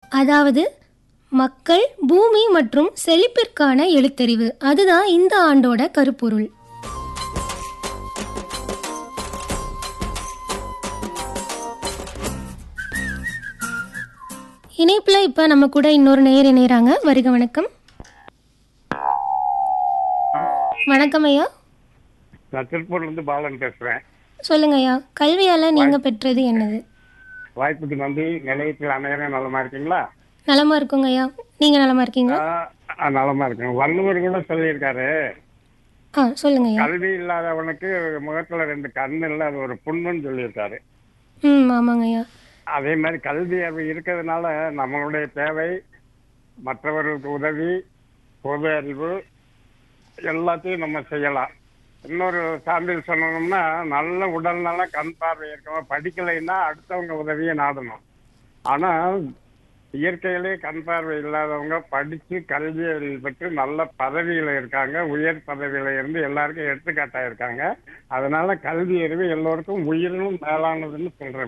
அதாவது மக்கள் பூமி மற்றும் செழிப்பிற்கான எழுத்தறிவு அதுதான் இந்த ஆண்டோட கருப்பொருள் இணைப்பில் இப்போ நம்ம கூட இன்னொரு நேயர் இணையறாங்க வருக வணக்கம் வணக்கம் ஐயா நான் திருப்பூர்லேருந்து பாலன் பேசுகிறேன் சொல்லுங்க ஐயா கல்வியால் நீங்கள் பெற்றது என்னது வாய்ப்புக்கு நன்றி நிலையத்தில் அனைவரும் நலமா இருக்கீங்களா நலமா இருக்குங்க ஐயா நீங்கள் நலமா இருக்கீங்களா ஆ, ஆ, நலமா இருக்கேன் வள்ளுவர் கூட சொல்லியிருக்காரு ஆ சொல்லுங்க ஐயா கல்வி இல்லாதவனுக்கு முகத்துல ரெண்டு கண்ணு இல்லை அது ஒரு புண்ணுன்னு சொல்லியிருக்காரு ம் ஆமாங்க ஐயா அதே மாதிரி கல்வி அறிவு இருக்கிறதுனால நம்மளுடைய தேவை மற்றவர்களுக்கு உதவி பொது அறிவு எல்லாத்தையும் நம்ம செய்யலாம் இன்னொரு சான்றிதழ் சொல்லணும்னா நல்ல உடல் நல கண் பார்வை இருக்கவங்க படிக்கலைன்னா அடுத்தவங்க உதவியை நாடணும் ஆனா இயற்கையிலே கண் பார்வை இல்லாதவங்க படிச்சு கல்வி அறிவு பெற்று நல்ல பதவியில இருக்காங்க உயர் பதவியில இருந்து எல்லாருக்கும் எடுத்துக்காட்டா இருக்காங்க அதனால கல்வி அறிவு எல்லோருக்கும் உயிரினும் மேலானதுன்னு சொல்றேன்